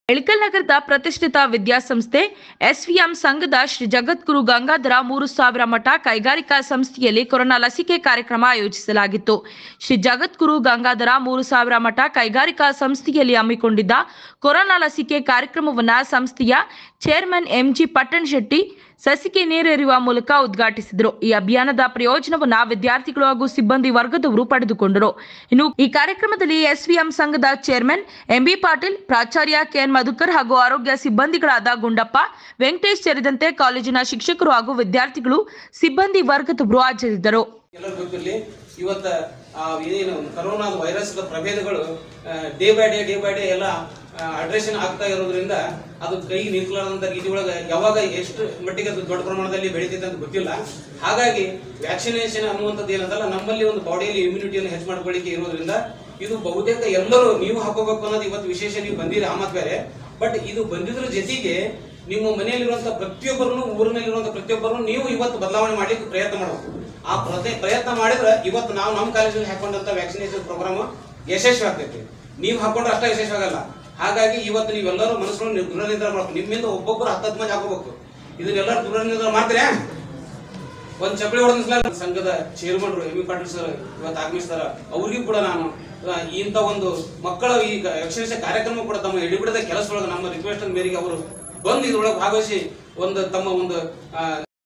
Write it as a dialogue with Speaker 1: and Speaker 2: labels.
Speaker 1: ಇಳಕಲ್ ನಗರದ ಪ್ರತಿಷ್ಠಿತ ವಿದ್ಯಾಸಂಸ್ಥೆ ಎಸ್ವಿಎಂ ಸಂಘದ ಶ್ರೀ ಜಗದ್ಗುರು ಗಂಗಾಧರ ಮೂರು ಸಾವಿರ ಮಠ ಕೈಗಾರಿಕಾ ಸಂಸ್ಥೆಯಲ್ಲಿ ಕೊರೋನಾ ಲಸಿಕೆ ಕಾರ್ಯಕ್ರಮ ಆಯೋಜಿಸಲಾಗಿತ್ತು ಶ್ರೀ ಜಗದ್ಗುರು ಗಂಗಾಧರ ಮೂರು ಸಾವಿರ ಮಠ ಕೈಗಾರಿಕಾ ಸಂಸ್ಥೆಯಲ್ಲಿ ಹಮ್ಮಿಕೊಂಡಿದ್ದ ಕೊರೋನಾ ಲಸಿಕೆ ಕಾರ್ಯಕ್ರಮವನ್ನ ಸಂಸ್ಥೆಯ ಚೇರ್ಮನ್ ಎಂಜಿ ಪಟ್ಟಣ್ ಶೆಟ್ಟಿ ಸಸಿಗೆ ನೀರೆರೆಯುವ ಮೂಲಕ ಉದ್ಘಾಟಿಸಿದರು ಈ ಅಭಿಯಾನದ ಪ್ರಯೋಜನವನ್ನ ವಿದ್ಯಾರ್ಥಿಗಳು ಹಾಗೂ ಸಿಬ್ಬಂದಿ ವರ್ಗದವರು ಪಡೆದುಕೊಂಡರು ಇನ್ನು ಈ ಕಾರ್ಯಕ್ರಮದಲ್ಲಿ ಎಸ್ವಿಎಂ ಸಂಘದ ಚೇರ್ಮನ್ ಎಂಬಿ ಪಾಟೀಲ್ ಪ್ರಾಚಾರ್ಯ ಕೆಎನ್ ಮಧುಕರ್ ಹಾಗೂ ಆರೋಗ್ಯ ಸಿಬ್ಬಂದಿಗಳಾದ ಗುಂಡಪ್ಪ ವೆಂಕಟೇಶ್ ಸೇರಿದಂತೆ ಕಾಲೇಜಿನ ಶಿಕ್ಷಕರು ಹಾಗೂ ವಿದ್ಯಾರ್ಥಿಗಳು ಸಿಬ್ಬಂದಿ ವರ್ಗದವರು ಹಾಜರಿದ್ದರು
Speaker 2: ಎಲ್ಲರೂ ಗೊತ್ತಿರಲಿ ಇವತ್ತ ಆ ಏನು ಕರೋನಾ ವೈರಸ್ ಪ್ರಭೇದಗಳು day by day day by day ಎಲ್ಲ ಅಡ್ರೆಷನ್ ಆಗ್ತಾ ಇರೋದ್ರಿಂದ ಅದು ಕೈಗೆ ನಿಂತ್ಲಾರ್ದಂತ ರೀತಿ ಒಳಗೆ ಯಾವಾಗ ಎಷ್ಟು ಮಟ್ಟಿಗೆ ಅದು ದೊಡ್ಡ ಪ್ರಮಾಣದಲ್ಲಿ ಬೆಳೀತೈತೆ ಅಂತ ಗೊತ್ತಿಲ್ಲ ಹಾಗಾಗಿ ವ್ಯಾಕ್ಸಿನೇಷನ್ ಅನ್ನುವಂಥದ್ದು ಏನಂತಲ್ಲ ನಮ್ಮಲ್ಲಿ ಒಂದು ಬಾಡಿಯಲ್ಲಿ ಇಮ್ಯುನಿಟಿಯನ್ನು ಹೆಚ್ಚು ಮಾಡ್ಕೊಳ್ಳಿಕ್ಕೆ ಇರೋದ್ರಿಂದ ಇದು ಬಹುತೇಕ ಎಲ್ಲರೂ ನೀವು ಹಾಕೋಬೇಕು ಅನ್ನೋದು ಇವತ್ತು ವಿಶೇಷ ನೀವು ಬಂದಿರಿ ಆ ಮಾತು ಬೇರೆ ಬಟ್ ಇದು ಬಂದಿದ್ರ ಜೊತೆಗೆ ನಿಮ್ಮ ಮನೆಯಲ್ಲಿರುವಂತ ಪ್ರತಿಯೊಬ್ಬರನ್ನು ಊರಿನಲ್ಲಿರುವಂತ ಪ್ರತಿಯೊಬ್ಬರನ್ನು ನೀವು ಇವತ್ತು ಬದಲಾವಣೆ ಮಾಡ್ಲಿಕ್ಕೆ ಪ್ರಯತ್ನ ಮಾಡಬೇಕು ಆ ಪ್ರತಿ ಪ್ರಯತ್ನ ಮಾಡಿದ್ರೆ ಇವತ್ತು ನಾವು ನಮ್ಮ ಕಾಲೇಜಲ್ಲಿ ಹಾಕೊಂಡಂತ ವ್ಯಾಕ್ಸಿನೇಷನ್ ಪ್ರೋಗ್ರಾಮ್ ಯಶಸ್ವಿ ಆಗ್ತೈತಿ ನೀವು ಹಾಕೊಂಡ್ರೆ ಅಷ್ಟೇ ಯಶಸ್ವಿ ಆಗಲ್ಲ ಹಾಗಾಗಿ ಇವತ್ತು ನೀವೆಲ್ಲರೂ ಮನಸ್ಸುಗಳನ್ನು ದೃಢನಿಂದ ಮಾಡಬೇಕು ನಿಮ್ಮಿಂದ ಒಬ್ಬೊಬ್ಬರು ಹತ್ತತ್ತು ಮಂದಿ ಹಾಕೋಬೇಕು ಇದನ್ನೆಲ್ಲರೂ ದೃಢನಿಂದ ಮಾಡ್ತೀರಾ ಒಂದ್ ಚಪ್ಪಲಿ ಹೊಡೆದ ಸಂಘದ ಚೇರ್ಮನ್ರು ಎಂ ಪಾಟೀಲ್ ಸರ್ ಇವತ್ತು ಆಗಮಿಸ್ತಾರ ಅವ್ರಿಗೂ ಕೂಡ ನಾನು ಆ, ಇಂಥ ಒಂದು ಮಕ್ಕಳ ಈ ಯಕ್ಷಗಾನ ಕಾರ್ಯಕ್ರಮ ಕೂಡ ತಮ್ಮ ಎಡಿಬಿಡದ ಕೆಲಸದೊಳಗೆ ನಮ್ಮ ರಿಕ್ವೆಸ್ಟ್ ಮೇರೆಗೆ ಅವರು ಬಂದು ಇದ್ರೊಳಗೆ ಭಾಗವಹಿಸಿ ಒಂದು ತಮ್ಮ ಒಂದು ಆ,